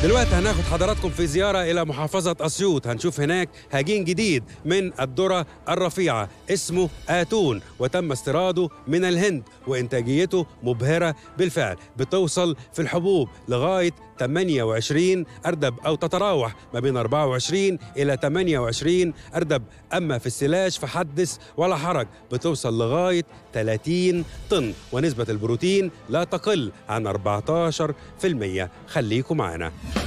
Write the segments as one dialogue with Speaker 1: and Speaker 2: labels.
Speaker 1: دلوقتي هناخد حضراتكم في زيارة إلى محافظة أسيوط هنشوف هناك هجين جديد من الذرة الرفيعة اسمه آتون وتم استيراده من الهند وإنتاجيته مبهرة بالفعل بتوصل في الحبوب لغاية 28 أردب أو تتراوح ما بين 24 إلى 28 أردب أما في السلاج فحدث ولا حرج بتوصل لغاية 30 طن ونسبة البروتين لا تقل عن 14% خليكم معنا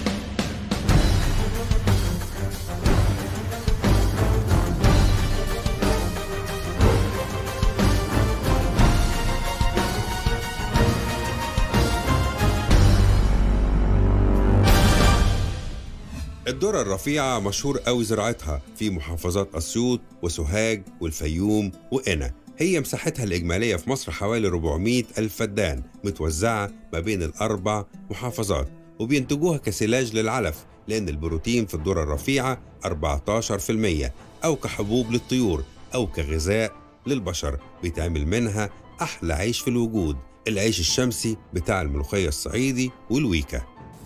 Speaker 1: الذرة الرفيعة مشهور قوي زراعتها في محافظات أسيوط وسوهاج والفيوم وقنا هي مساحتها الإجمالية في مصر حوالي 400 ألف فدان متوزعة ما بين الأربع محافظات وبينتجوها كسلاج للعلف لأن البروتين في الذرة الرفيعة 14% أو كحبوب للطيور أو كغذاء للبشر بيتعمل منها أحلى عيش في الوجود العيش الشمسي بتاع الملوخية الصعيدي والويكا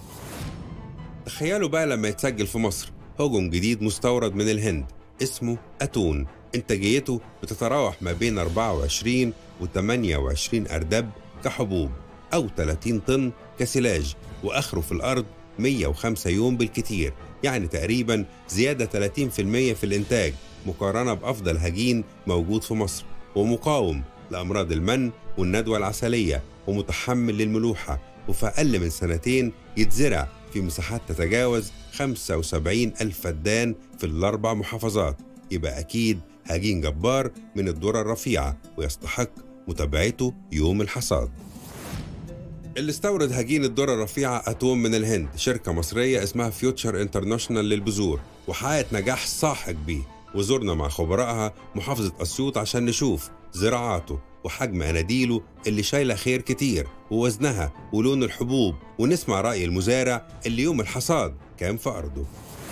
Speaker 1: تخيلوا بقى لما يتسجل في مصر هجوم جديد مستورد من الهند اسمه أتون إنتاجيته بتتراوح ما بين 24 و 28 أردب كحبوب أو 30 طن كسلاج وآخره في الأرض 105 يوم بالكتير يعني تقريبا زيادة 30% في الإنتاج مقارنة بأفضل هجين موجود في مصر ومقاوم لأمراض المن والندوة العسلية ومتحمل للملوحة وفي أقل من سنتين يتزرع في مساحات تتجاوز 75 ألف فدان في الأربع محافظات يبقى أكيد هجين جبار من الذرة الرفيعة ويستحق متابعته يوم الحصاد اللي استورد هجين الذرة الرفيعة أتوم من الهند شركة مصرية اسمها فيوتشر انترناشونال للبذور وحققت نجاح ساحق بيه وزرنا مع خبرائها محافظة أسيوط عشان نشوف زراعاته وحجم أناديله اللي شايلة خير كتير ووزنها ولون الحبوب ونسمع رأي المزارع اللي يوم الحصاد كان في أرضه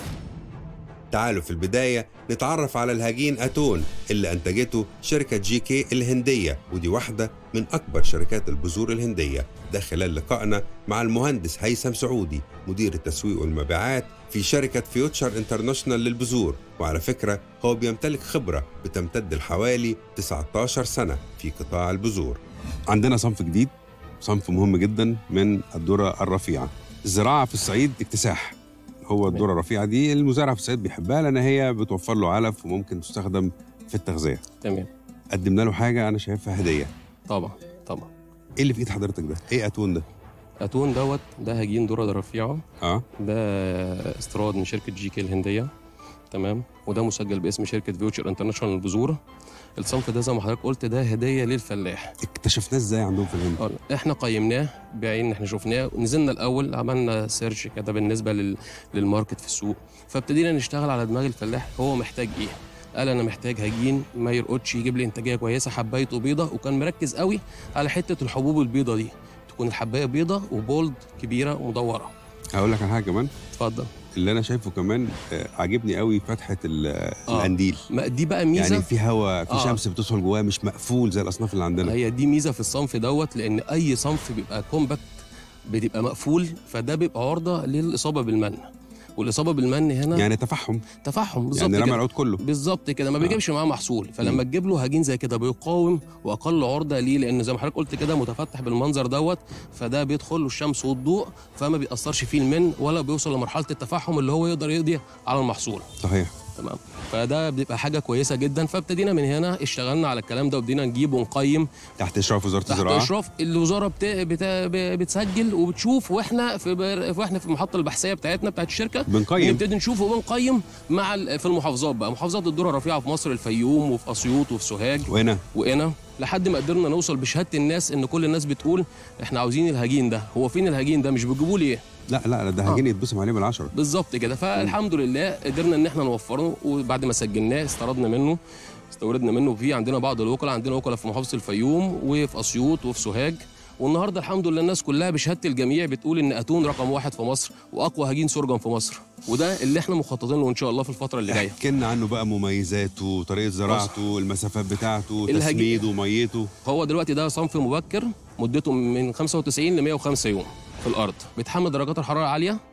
Speaker 1: تعالوا في البداية نتعرف على الهجين أتون اللي أنتجته شركة جي كي الهندية ودي واحدة من أكبر شركات البذور الهندية ده خلال لقائنا مع المهندس هيثم سعودي مدير التسويق والمبيعات في شركة فيوتشر انترناشونال للبذور وعلى فكرة هو بيمتلك خبرة بتمتد لحوالي 19 سنة في قطاع البذور عندنا صنف جديد صنف مهم جدا من الذرة الرفيعة الزراعة في الصعيد اكتساح هو الذرة الرفيعة دي المزارع في الصعيد بيحبها لأن هي بتوفر له علف وممكن تستخدم في التغذية
Speaker 2: تمام
Speaker 1: قدمنا له حاجة أنا شايفها هدية
Speaker 2: طبعا طبعا
Speaker 1: إيه اللي في إيد حضرتك ده؟ إيه أتون ده؟
Speaker 2: اتون دوت ده هجين ذره رفيعه
Speaker 1: آه
Speaker 2: ده استيراد من شركه جي كي الهنديه تمام وده مسجل باسم شركه فيوتشر انترناشونال للبذور الصنف ده زي ما حضرتك قلت ده هديه للفلاح
Speaker 1: اكتشفناه إزاي عندهم في الهند؟
Speaker 2: آه، احنا قيمناه بعين احنا شفناه نزلنا الاول عملنا سيرش كده بالنسبه لل... للماركت في السوق فابتدينا نشتغل على دماغ الفلاح هو محتاج ايه قال انا محتاج هجين ما يرقدش يجيب لي انتاجيه كويسه حبايته بيضه وكان مركز قوي على حته الحبوب البيضه دي تكون الحبايه بيضه وبولد كبيره ومدوره
Speaker 1: هقول لك على حاجة كمان
Speaker 2: اتفضل
Speaker 1: اللي أنا شايفه كمان آه، عاجبني قوي فتحة ال-
Speaker 2: آه.
Speaker 1: القنديل
Speaker 2: ما دي بقى ميزه
Speaker 1: يعني في هواء في
Speaker 2: آه.
Speaker 1: شمس بتدخل جواه مش مقفول زي الأصناف اللي عندنا
Speaker 2: هي دي ميزه في الصنف دوت لان اي صنف بيبقى كومباكت بتبقى مقفول فده بيبقى عرضه للاصابه بالمن والاصابه بالمن هنا يعني
Speaker 1: يعني تفحم
Speaker 2: تفحم بالظبط
Speaker 1: يعني رمى
Speaker 2: كده
Speaker 1: العود كله
Speaker 2: بالظبط كده ما
Speaker 1: آه.
Speaker 2: بيجيبش معاه محصول فلما تجيب له هجين زي كده بيقاوم واقل عرضه ليه لان زي ما حضرتك قلت كده متفتح بالمنظر دوت فده بيدخل له الشمس والضوء فما بيأثرش فيه المن ولا بيوصل لمرحله التفحم اللي هو يقدر يقضي على المحصول
Speaker 1: صحيح
Speaker 2: تمام فده بيبقى حاجه كويسه جدا فابتدينا من هنا اشتغلنا على الكلام ده وبدينا نجيب ونقيم
Speaker 1: تحت إشراف وزارة
Speaker 2: تحت
Speaker 1: الزراعة
Speaker 2: اشراف الوزاره بت... بت... ب- بتسجل وبتشوف واحنا في بر... واحنا في المحطه البحثيه بتاعتنا بتاعت الشركه
Speaker 1: بنقيم
Speaker 2: نبتدي نشوف وبنقيم مع ال... في المحافظات بقى محافظات الذره الرفيعه في مصر الفيوم وفي اسيوط وفي سوهاج
Speaker 1: وهنا
Speaker 2: وقنا لحد ما قدرنا نوصل بشهاده الناس ان كل الناس بتقول احنا عاوزين الهجين ده هو فين الهجين ده مش بتجيبوه ليه
Speaker 1: لا لا لا ده
Speaker 2: آه.
Speaker 1: هجين يتبسم عليه بالعشرة
Speaker 2: بالظبط كده فالحمد لله قدرنا ان احنا نوفره وبعد ما سجلناه استردنا منه استوردنا منه في عندنا بعض الوكلاء عندنا وكلاء في محافظه الفيوم وفي اسيوط وفي سوهاج والنهارده الحمد لله الناس كلها بشهاده الجميع بتقول ان اتون رقم واحد في مصر واقوى هجين سرجم في مصر وده اللي احنا مخططين له ان شاء الله في الفتره اللي جايه
Speaker 1: احكي لنا عنه بقى مميزاته طريقة زراعته المسافات بتاعته
Speaker 2: الهجين-
Speaker 1: تسميده وميته
Speaker 2: هو دلوقتي ده صنف مبكر مدته من 95 ل 105 يوم في الارض بيتحمل درجات الحراره عاليه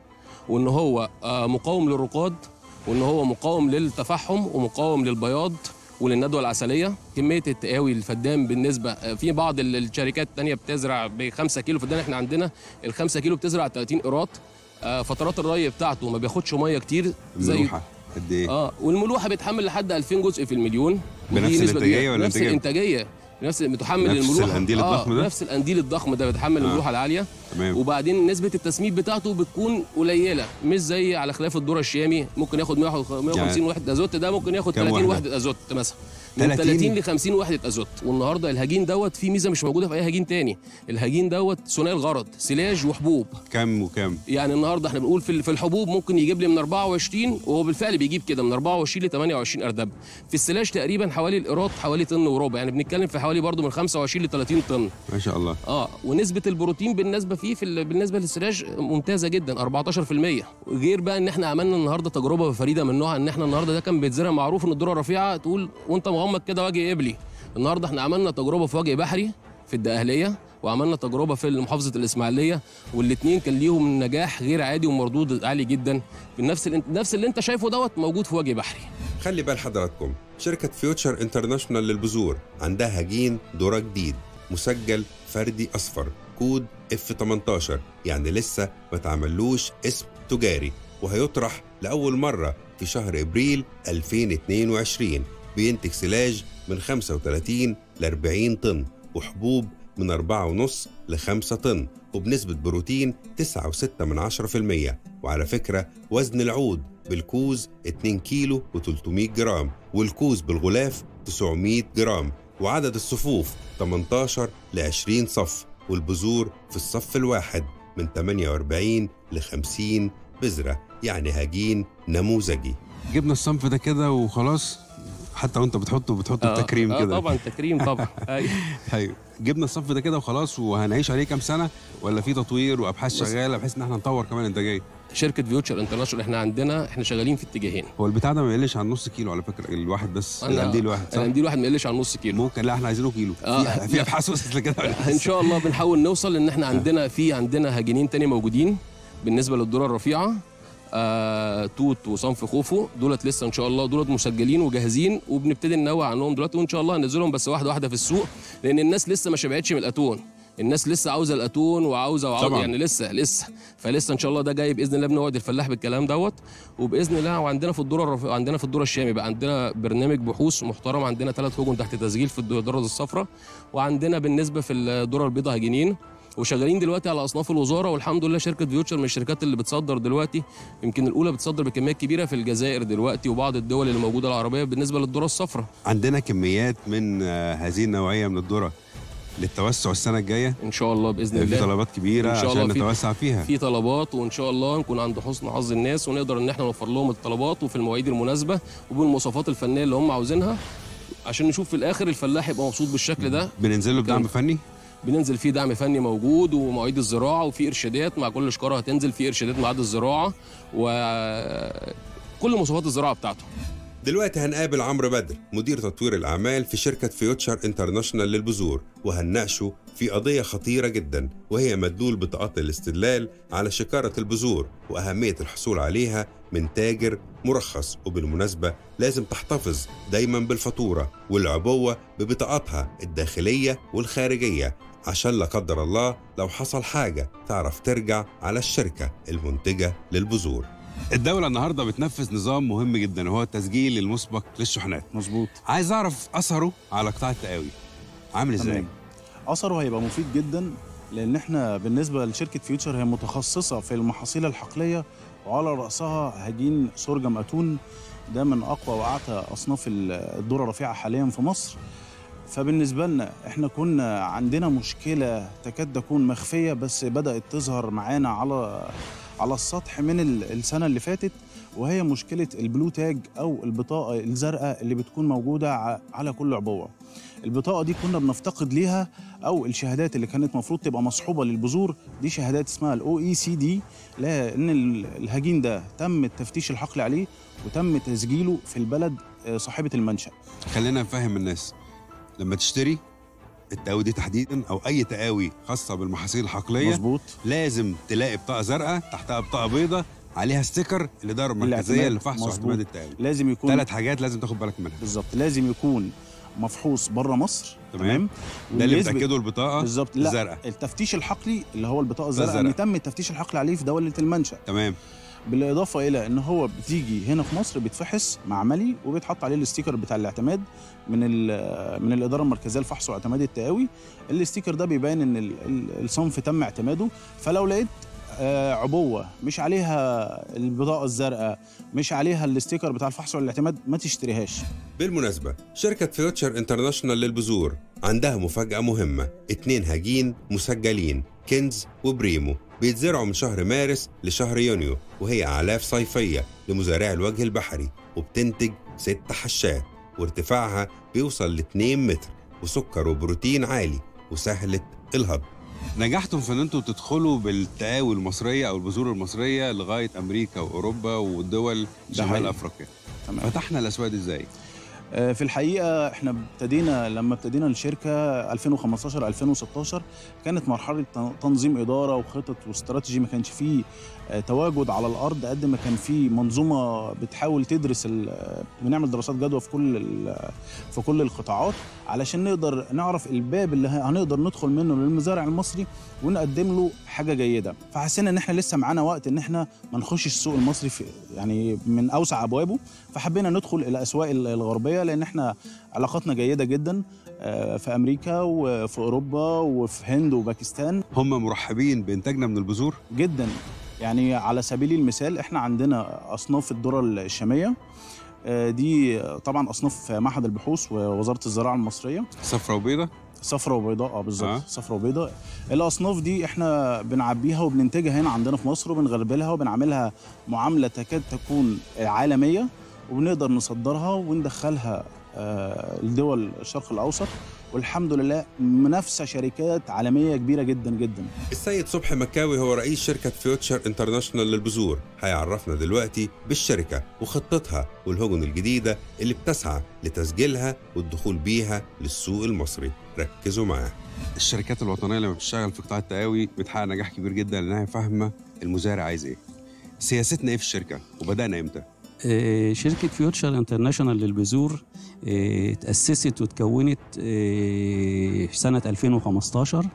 Speaker 2: وان هو آه، مقاوم للرقاد وان هو مقاوم للتفحم ومقاوم للبياض وللندوه العسليه كميه التقاوي الفدان بالنسبه آه، في بعض ال- الشركات التانية بتزرع ب 5 كيلو فدان احنا عندنا ال 5 كيلو بتزرع 30 قيراط آه، فترات الري بتاعته ما بياخدش ميه كتير زي
Speaker 3: الملوحه قد ايه؟
Speaker 2: اه والملوحه بتحمل لحد 2000 جزء في المليون
Speaker 3: بنفس
Speaker 2: ودي نسبة
Speaker 3: الإنتاجية
Speaker 2: كبيرة.
Speaker 3: ولا
Speaker 2: نفس
Speaker 3: إنتاجية؟
Speaker 2: الانتاجيه نفس بتحمل
Speaker 3: نفس
Speaker 2: الملوحه
Speaker 3: القنديل الضخم ده؟
Speaker 2: نفس القنديل الضخم ده بتحمل
Speaker 3: آه.
Speaker 2: الملوحه العاليه
Speaker 3: تمام
Speaker 2: وبعدين نسبه التسميد بتاعته بتكون قليله مش زي على خلاف الذره الشامي ممكن ياخد 150
Speaker 3: يعني
Speaker 2: وحده ازوت ده ممكن ياخد
Speaker 3: كام
Speaker 2: 30
Speaker 3: واحدة؟
Speaker 2: وحده ازوت مثلا من
Speaker 3: 30
Speaker 2: 30 ل 50 وحده ازوت والنهارده الهجين دوت فيه ميزه مش موجوده في اي هجين تاني الهجين دوت ثنائي الغرض سلاج وحبوب
Speaker 3: كام وكام؟
Speaker 2: يعني النهارده احنا بنقول في في الحبوب ممكن يجيب لي من 24 وهو بالفعل بيجيب كده من 24 ل 28 اردب في السلاج تقريبا حوالي الايراد حوالي طن وربع يعني بنتكلم في حوالي برضو من 25 ل 30 طن
Speaker 3: ما شاء الله
Speaker 2: اه ونسبه البروتين بالنسبه فيه في ال- بالنسبه للسلاج ممتازه جدا 14% غير بقى ان احنا عملنا النهارده تجربه فريده من نوعها ان احنا النهارده ده كان بيتزرع معروف ان الذره رفيعه تقول وانت مغمض كده وجه قبلي النهارده احنا عملنا تجربه في وجه بحري في الدقهليه وعملنا تجربه في محافظه الاسماعيليه والاثنين كان ليهم نجاح غير عادي ومردود عالي جدا نفس ال- نفس اللي انت شايفه دوت موجود في وجه بحري
Speaker 1: خلي بال حضراتكم شركة فيوتشر انترناشونال للبذور عندها هجين ذرة جديد مسجل فردي أصفر كود اف 18 يعني لسه ما تعملوش اسم تجاري وهيطرح لأول مرة في شهر إبريل 2022 بينتج سلاج من 35 ل 40 طن وحبوب من 4.5 ل 5 طن وبنسبة بروتين 9.6 من 10% وعلى فكرة وزن العود بالكوز 2 كيلو و300 جرام والكوز بالغلاف 900 جرام وعدد الصفوف 18 ل 20 صف والبذور في الصف الواحد من 48 ل 50 بذرة يعني هجين نموذجي
Speaker 3: جبنا الصنف ده كده وخلاص حتى وانت بتحطه بتحطه
Speaker 2: آه،
Speaker 3: بتكريم
Speaker 2: آه
Speaker 3: كده
Speaker 2: طبعا تكريم طبعا أيوة.
Speaker 3: ايوه جبنا الصنف ده كده وخلاص وهنعيش عليه كام سنه ولا في تطوير وابحاث
Speaker 2: بص.
Speaker 3: شغاله بحيث ان احنا نطور كمان انتاجيه
Speaker 2: شركه فيوتشر انترناشونال احنا عندنا احنا شغالين في اتجاهين
Speaker 3: هو البتاع ده ما يقلش عن نص كيلو على فكره الواحد بس القنديل الواحد صح؟
Speaker 2: القنديل الواحد ما يقلش عن نص كيلو
Speaker 3: ممكن لا احنا عايزينه كيلو
Speaker 2: آه،
Speaker 3: في في
Speaker 2: لا.
Speaker 3: ابحاث وصلت لكده ولا
Speaker 2: ان
Speaker 3: لسه؟
Speaker 2: شاء الله بنحاول نوصل ان احنا عندنا في عندنا هجينين تاني موجودين بالنسبه للذره الرفيعه آه توت وصنف خوفو دولت لسه ان شاء الله دولت مسجلين وجاهزين وبنبتدي ننوع عنهم دلوقتي وان شاء الله هننزلهم بس واحده واحده في السوق لان الناس لسه ما شبعتش من الاتون الناس لسه عاوزه الاتون وعاوزه وعاوزه
Speaker 3: طبعاً.
Speaker 2: يعني لسه لسه فلسه ان شاء الله ده جاي باذن الله بنوعد الفلاح بالكلام دوت وباذن الله وعندنا في الذره الرف... عندنا في الذره الشامي بقى عندنا برنامج بحوث محترم عندنا ثلاث هجن تحت تسجيل في الذره الصفراء وعندنا بالنسبه في الذره البيضاء هجينين وشغالين دلوقتي على اصناف الوزاره والحمد لله شركه فيوتشر من الشركات اللي بتصدر دلوقتي يمكن الاولى بتصدر بكميات كبيره في الجزائر دلوقتي وبعض الدول اللي موجوده العربيه بالنسبه للذره الصفراء
Speaker 3: عندنا كميات من آه، هذه النوعيه من الذره للتوسع السنه الجايه
Speaker 2: ان شاء الله باذن
Speaker 3: في
Speaker 2: الله
Speaker 3: طلبات كبيره
Speaker 2: إن شاء
Speaker 3: عشان
Speaker 2: الله في-
Speaker 3: نتوسع فيها
Speaker 2: في طلبات وان شاء الله نكون عند حسن حظ الناس ونقدر ان احنا نوفر لهم الطلبات وفي المواعيد المناسبه وبالمواصفات الفنيه اللي هم عاوزينها عشان نشوف في الاخر الفلاح يبقى مبسوط بالشكل ده
Speaker 3: بننزل له بدعم
Speaker 2: كان-
Speaker 3: فني
Speaker 2: بننزل فيه دعم فني موجود ومواعيد الزراعه وفي ارشادات مع كل شكاره هتنزل في ارشادات ميعاد الزراعه وكل مواصفات الزراعه بتاعته
Speaker 1: دلوقتي هنقابل عمرو بدر مدير تطوير الأعمال في شركة فيوتشر انترناشونال للبذور وهنناقشه في قضية خطيرة جدا وهي مدلول بطاقات الاستدلال على شكارة البذور وأهمية الحصول عليها من تاجر مرخص وبالمناسبة لازم تحتفظ دايما بالفاتورة والعبوة ببطاقاتها الداخلية والخارجية عشان لا قدر الله لو حصل حاجة تعرف ترجع على الشركة المنتجة للبذور
Speaker 3: الدوله النهارده بتنفذ نظام مهم جدا وهو التسجيل المسبق للشحنات
Speaker 4: مظبوط
Speaker 3: عايز اعرف اثره على قطاع التقاوي عامل ازاي
Speaker 4: تمام اثره هيبقى مفيد جدا لان احنا بالنسبه لشركه فيوتشر هي متخصصه في المحاصيل الحقليه وعلى راسها هجين سرجم اتون ده من اقوى واعتى اصناف ال- الذره الرفيعه حاليا في مصر فبالنسبه لنا احنا كنا عندنا مشكله تكاد تكون مخفيه بس بدات تظهر معانا على على السطح من ال- السنه اللي فاتت وهي مشكله البلو تاج او البطاقه الزرقاء اللي بتكون موجوده ع- على كل عبوه البطاقه دي كنا بنفتقد ليها او الشهادات اللي كانت المفروض تبقى مصحوبه للبذور دي شهادات اسمها الاو اي سي دي لان ال- الهجين ده تم التفتيش الحقلي عليه وتم تسجيله في البلد آه، صاحبه المنشا
Speaker 3: خلينا نفهم الناس لما تشتري التقاوي دي تحديدا او اي تقاوي خاصه بالمحاصيل الحقليه
Speaker 4: مظبوط
Speaker 3: لازم تلاقي بطاقه زرقاء تحتها بطاقه بيضاء عليها ستيكر الاداره المركزيه
Speaker 4: الاعتماد.
Speaker 3: لفحص
Speaker 4: مظبوط.
Speaker 3: واعتماد التقاوي
Speaker 4: لازم يكون
Speaker 3: ثلاث حاجات لازم تاخد بالك منها
Speaker 4: بالظبط لازم يكون مفحوص بره مصر
Speaker 3: تمام. ده اللي
Speaker 4: ويثبت-
Speaker 3: بتاكده البطاقه
Speaker 4: بالظبط لا
Speaker 3: الزرقاء
Speaker 4: التفتيش الحقلي اللي هو البطاقه الزرقاء
Speaker 3: الزرقاء.
Speaker 4: ان تم التفتيش الحقلي عليه في دوله المنشا
Speaker 3: تمام
Speaker 4: بالاضافه الى ان هو بتيجي هنا في مصر بيتفحص معملي وبيتحط عليه الاستيكر بتاع الاعتماد من ال- من الاداره المركزيه لفحص واعتماد التقاوي الاستيكر ده بيبين ان ال- ال- الصنف تم اعتماده فلو لقيت آه، عبوه مش عليها البطاقه الزرقاء مش عليها الاستيكر بتاع الفحص والاعتماد ما تشتريهاش
Speaker 1: بالمناسبة شركة فيوتشر انترناشونال للبذور عندها مفاجأة مهمة اتنين هجين مسجلين كنز وبريمو بيتزرعوا من شهر مارس لشهر يونيو وهي أعلاف صيفية لمزارعي الوجه البحري وبتنتج ست حشات وارتفاعها بيوصل ل 2 متر وسكر وبروتين عالي وسهلة الهضم
Speaker 3: نجحتم في ان انتم تدخلوا بالتقاوي المصريه او البذور المصريه لغايه امريكا واوروبا والدول شمال
Speaker 4: حقيقي.
Speaker 3: افريقيا
Speaker 4: تمام
Speaker 3: فتحنا الاسواق دي ازاي
Speaker 4: آه، في الحقيقه احنا ابتدينا لما ابتدينا الشركه 2015 2016 كانت مرحله تن- تنظيم اداره وخطط واستراتيجي ما كانش فيه آه، تواجد على الارض قد ما كان فيه منظومه بتحاول تدرس ال- آه، بنعمل دراسات جدوى في كل ال- في كل القطاعات علشان نقدر نعرف الباب اللي ه- هنقدر ندخل منه للمزارع المصري ونقدم له حاجه جيده فحسينا ان احنا لسه معانا وقت ان احنا ما نخشش السوق المصري في يعني من اوسع ابوابه فحبينا ندخل الى اسواق ال- الغربيه لان احنا علاقاتنا جيده جدا آه، في امريكا وفي اوروبا وفي هند وباكستان
Speaker 3: هم مرحبين بانتاجنا من البذور
Speaker 4: جدا يعني على سبيل المثال احنا عندنا اصناف الذره الشاميه آه، دي طبعا اصناف معهد البحوث ووزاره الزراعه المصريه
Speaker 3: صفرة وبيضة
Speaker 4: صفراء وبيضاء اه
Speaker 3: آه.
Speaker 4: بالظبط صفراء وبيضاء الاصناف دي احنا بنعبيها وبننتجها هنا عندنا في مصر وبنغربلها وبنعملها معامله تكاد تكون عالميه وبنقدر نصدرها وندخلها آه، لدول الشرق الاوسط والحمد لله منافسه شركات عالميه كبيره جدا جدا
Speaker 1: السيد صبحي مكاوي هو رئيس شركة فيوتشر انترناشونال للبذور هيعرفنا دلوقتي بالشركة وخطتها والهجن الجديدة اللي بتسعى لتسجيلها والدخول بيها للسوق المصري ركزوا معاه
Speaker 3: الشركات الوطنيه لما بتشتغل في قطاع التقاوي بتحقق نجاح كبير جدا لانها فاهمه المزارع عايز ايه سياستنا ايه في الشركه وبدانا امتى
Speaker 5: آه، شركة فيوتشر انترناشونال للبذور آه، اتأسست وتكونت آه، سنة 2015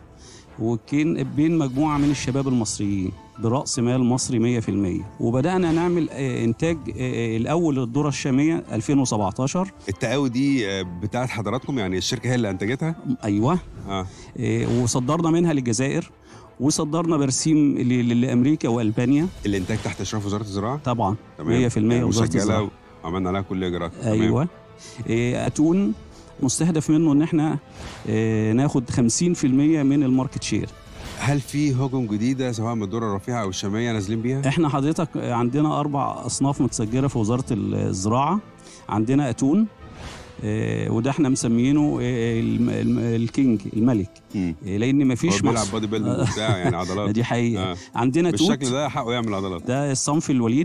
Speaker 5: وكان بين مجموعة من الشباب المصريين برأس مال مصري 100% وبدأنا نعمل آه، إنتاج آه، الأول للذرة الشامية 2017
Speaker 3: التقاوي دي آه، بتاعت حضراتكم يعني الشركه هي اللي انتجتها
Speaker 5: أيوه
Speaker 3: اه
Speaker 5: آه، وصدرنا منها للجزائر وصدرنا برسيم ل- ل- لأمريكا وألبانيا
Speaker 3: الانتاج تحت اشراف وزاره الزراعه
Speaker 5: طبعا 100%
Speaker 3: يعني
Speaker 5: وزارة
Speaker 3: مسجله
Speaker 5: الزراعة
Speaker 3: وعملنا عليها كل الاجراءات تمام.
Speaker 5: ايوه إيه، اتون مستهدف منه ان احنا إيه، ناخد 50% من الماركت شير
Speaker 3: هل في هجم جديده سواء من الذره الرفيعه او الشاميه نازلين بيها
Speaker 5: احنا حضرتك عندنا اربع اصناف متسجله في وزاره الزراعه عندنا اتون إيه، وده احنا مسمينه إيه، الم- الم- الكينج الملك
Speaker 3: مم.
Speaker 5: إيه، لان
Speaker 3: هو
Speaker 5: مفيش
Speaker 3: بيلعب
Speaker 5: محصول
Speaker 3: بادي بيلدينج وبتاع يعني عضلات
Speaker 5: دي حقيقه
Speaker 3: آه.
Speaker 5: عندنا توت
Speaker 3: بالشكل ده حقه يعمل عضلات
Speaker 5: ده الصنف الوليد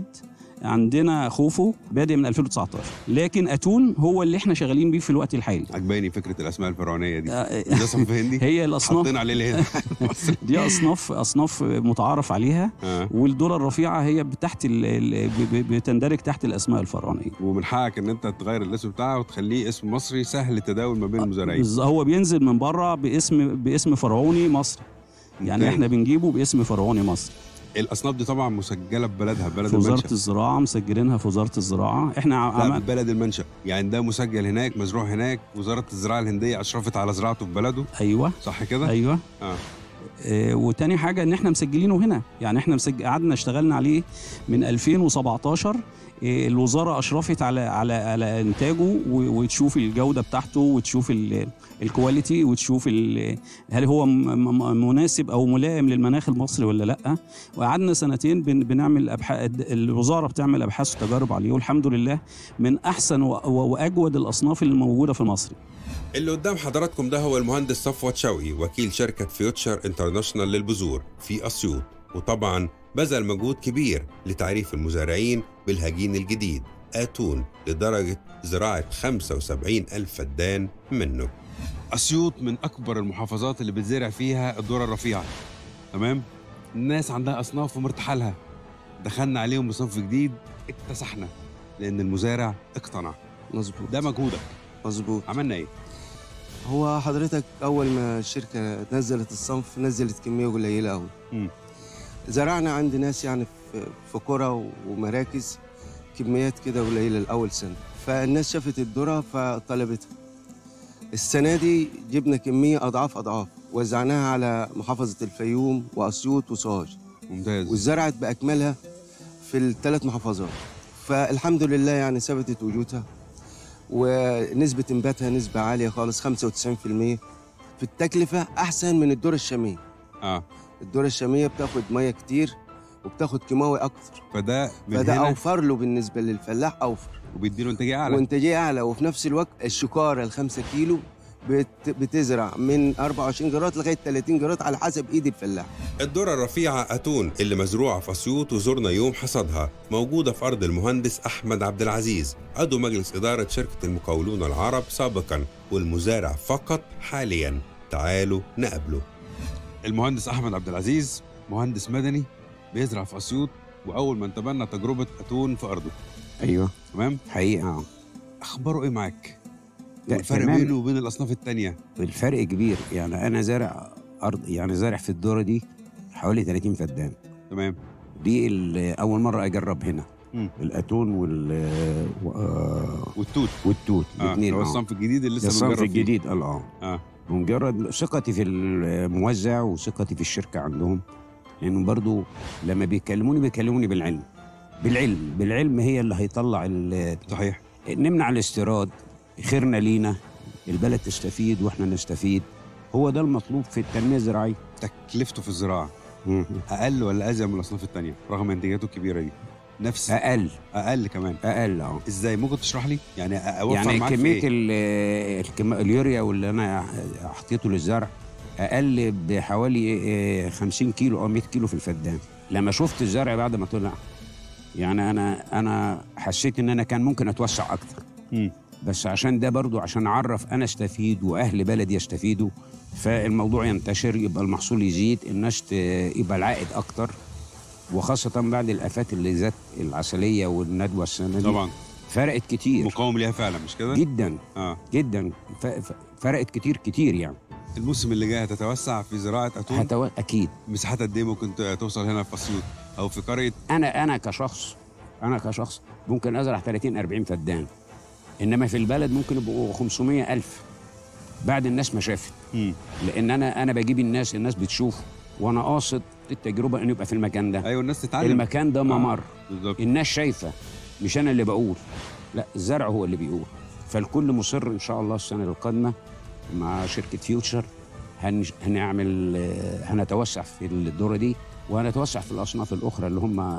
Speaker 5: عندنا خوفو بادئ من 2019 لكن اتون هو اللي احنا شغالين بيه في الوقت الحالي
Speaker 3: عجباني فكره الاسماء الفرعونيه دي
Speaker 5: آه،
Speaker 3: ده صنف هندي
Speaker 5: هي الاصناف
Speaker 3: حاطين عليه الهند
Speaker 5: دي اصناف اصناف متعارف عليها
Speaker 3: آه.
Speaker 5: والذره الرفيعه هي تحت ال- ال- ب- ب- بتندرج تحت الاسماء الفرعونيه
Speaker 3: ومن حقك ان انت تغير الاسم بتاعه وتخليه اسم مصري سهل التداول ما بين المزارعين
Speaker 5: بز- هو بينزل من بره باسم باسم فرعوني مصري يعني
Speaker 3: ممتاز.
Speaker 5: احنا بنجيبه باسم فرعوني مصري
Speaker 3: الاصناف دي طبعا مسجله ببلدها بلد
Speaker 5: في وزاره
Speaker 3: المنشا
Speaker 5: الزراعه مسجلينها في وزاره الزراعه احنا
Speaker 3: لا
Speaker 5: عمل
Speaker 3: بلد المنشا يعني ده مسجل هناك مزروع هناك وزاره الزراعه الهنديه اشرفت على زراعته في بلده
Speaker 5: ايوه
Speaker 3: صح كده
Speaker 5: ايوه
Speaker 3: اه
Speaker 5: آه، وتاني حاجه ان احنا مسجلينه هنا يعني احنا مسج... قعدنا اشتغلنا عليه من 2017 آه، الوزاره اشرفت على على على انتاجه و- وتشوف الجوده بتاعته وتشوف ال- الكواليتي وتشوف ال- هل هو م- م- مناسب او ملائم للمناخ المصري ولا لا وقعدنا سنتين بن... بنعمل ابحاث الوزاره بتعمل ابحاث وتجارب عليه والحمد لله من احسن و... و- واجود الاصناف اللي موجوده في مصر
Speaker 1: اللي قدام حضراتكم ده هو المهندس صفوت شوقي وكيل شركة فيوتشر انترناشونال للبذور في أسيوط وطبعا بذل مجهود كبير لتعريف المزارعين بالهجين الجديد آتون لدرجة زراعة 75 ألف فدان منه
Speaker 3: اسيوط من اكبر المحافظات اللي بتزرع فيها الذره الرفيعه تمام الناس عندها اصناف ومرتاحه لها دخلنا عليهم بصنف جديد اكتسحنا لان المزارع اقتنع
Speaker 6: مظبوط
Speaker 3: ده مجهودك
Speaker 6: مظبوط
Speaker 3: عملنا ايه
Speaker 6: هو حضرتك اول ما الشركه نزلت الصنف نزلت كميه قليله قوي
Speaker 3: مم.
Speaker 6: زرعنا عند ناس يعني في في قرى ومراكز كميات كده قليله لاول سنه فالناس شافت الذره فطلبتها السنه دي جبنا كميه اضعاف اضعاف وزعناها على محافظه الفيوم واسيوط وسوهاج
Speaker 3: ممتاز
Speaker 6: وزرعت باكملها في الثلاث محافظات فالحمد لله يعني ثبتت وجودها ونسبة انباتها نسبة عالية خالص 95% في التكلفة أحسن من الدورة الشامية
Speaker 3: اه
Speaker 6: الدورة الشامية بتاخد مية كتير وبتاخد كيماوي أكتر
Speaker 3: فده من
Speaker 6: فده
Speaker 3: هنا
Speaker 6: أوفر له بالنسبة للفلاح أوفر
Speaker 3: وبيديله انتاجيه اعلى
Speaker 6: وإنتاجية أعلى وفي نفس الوقت الشكارة الخمسة كيلو بت بتزرع من 24 جرات لغاية 30 جرات على حسب إيد الفلاح
Speaker 1: الذرة الرفيعة أتون اللي مزروعة في أسيوط وزرنا يوم حصادها موجودة في أرض المهندس أحمد عبد العزيز عضو مجلس إدارة شركة المقاولون العرب سابقا والمزارع فقط حاليا تعالوا نقابله
Speaker 3: المهندس احمد عبد العزيز مهندس مدني بيزرع في اسيوط واول من تبنى تجربه اتون في ارضه
Speaker 7: ايوه
Speaker 3: تمام
Speaker 7: حقيقه آه.
Speaker 3: اخباره ايه معاك
Speaker 7: لا،
Speaker 3: والفرق
Speaker 7: تمام.
Speaker 3: بينه وبين الاصناف التانية
Speaker 7: الفرق كبير يعني انا زارع ارض يعني زارع في الدوره دي حوالي 30 فدان
Speaker 3: تمام
Speaker 7: دي ال- اول مره اجرب هنا
Speaker 3: مم.
Speaker 7: الاتون وال و- آه،
Speaker 3: والتوت
Speaker 7: والتوت
Speaker 3: اه
Speaker 7: الاثنين
Speaker 3: هو
Speaker 7: اه
Speaker 3: الصنف الجديد اللي
Speaker 7: ده
Speaker 3: لسه
Speaker 7: الصنف
Speaker 3: بنجرب فيه.
Speaker 7: الجديد قال اه
Speaker 3: اه
Speaker 7: بمجرد ثقتي في الموزع وثقتي في الشركه عندهم لانه برضو لما بيكلموني بيكلموني بالعلم بالعلم بالعلم هي اللي هيطلع ال-
Speaker 3: صحيح
Speaker 7: نمنع الاستيراد خيرنا لينا البلد تستفيد واحنا نستفيد هو ده المطلوب في التنميه الزراعيه
Speaker 3: تكلفته في الزراعه اقل ولا ازيد من الاصناف التانية رغم انتاجاته الكبيره دي نفس
Speaker 7: اقل
Speaker 3: اقل كمان
Speaker 7: اقل اه
Speaker 3: ازاي ممكن تشرح لي يعني اوفر
Speaker 7: يعني
Speaker 3: معاك في
Speaker 7: كميه
Speaker 3: إيه؟
Speaker 7: ال- الكم- اليوريا واللي انا حطيته للزرع اقل بحوالي آه، 50 كيلو او 100 كيلو في الفدان لما شفت الزرع بعد ما طلع يعني انا انا حسيت ان انا كان ممكن اتوسع اكتر
Speaker 3: مم.
Speaker 7: بس عشان ده برضو عشان اعرف انا استفيد واهل بلدي يستفيدوا فالموضوع ينتشر يبقى المحصول يزيد الناس ت- يبقى العائد اكتر وخاصة بعد الآفات اللي ذات العسلية والندوة السنة دي
Speaker 3: طبعا
Speaker 7: فرقت كتير
Speaker 3: مقاوم ليها فعلا مش كده
Speaker 7: جدا
Speaker 3: اه
Speaker 7: جدا ف- ف- فرقت كتير كتير يعني
Speaker 3: الموسم اللي جاي هتتوسع في زراعه اتون
Speaker 7: هتو... اكيد
Speaker 3: مساحات قد ايه ممكن ت- توصل هنا في اسيوط او في قريه
Speaker 7: انا انا كشخص انا كشخص ممكن ازرع 30 40 فدان انما في البلد ممكن يبقوا 500 الف بعد الناس ما شافت
Speaker 3: مم.
Speaker 7: لان انا انا بجيب الناس الناس بتشوف وانا قاصد التجربه انه يبقى في المكان ده
Speaker 3: ايوه الناس تتعلم
Speaker 7: المكان ده ممر
Speaker 3: بالظبط
Speaker 7: الناس شايفه مش انا اللي بقول لا الزرع هو اللي بيقول فالكل مصر ان شاء الله السنه القادمه مع شركه فيوتشر هن... هنعمل آه، هنتوسع في الدوره دي وهنتوسع في الاصناف الاخرى اللي هم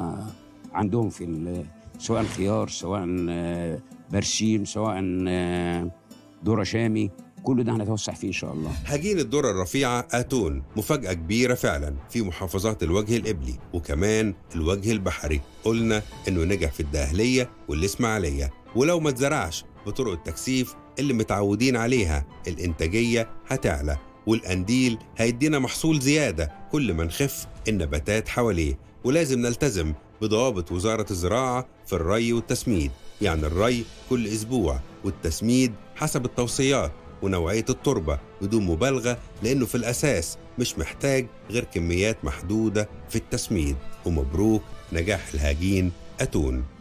Speaker 7: عندهم في ال... سواء خيار سواء آه، برسيم سواء آه، ذره شامي كل ده هنتوسع فيه ان شاء الله
Speaker 1: هجين الذرة الرفيعة آتون مفاجأة كبيرة فعلا في محافظات الوجه الإبلي وكمان الوجه البحري قلنا إنه نجح في الدهلية والإسماعيلية ولو ما اتزرعش بطرق التكثيف اللي متعودين عليها الإنتاجية هتعلى والقنديل هيدينا محصول زيادة كل ما نخف النباتات حواليه ولازم نلتزم بضوابط وزارة الزراعة في الري والتسميد يعني الري كل أسبوع والتسميد حسب التوصيات ونوعية التربة بدون مبالغة لأنه في الأساس مش محتاج غير كميات محدودة في التسميد ومبروك نجاح الهجين أتون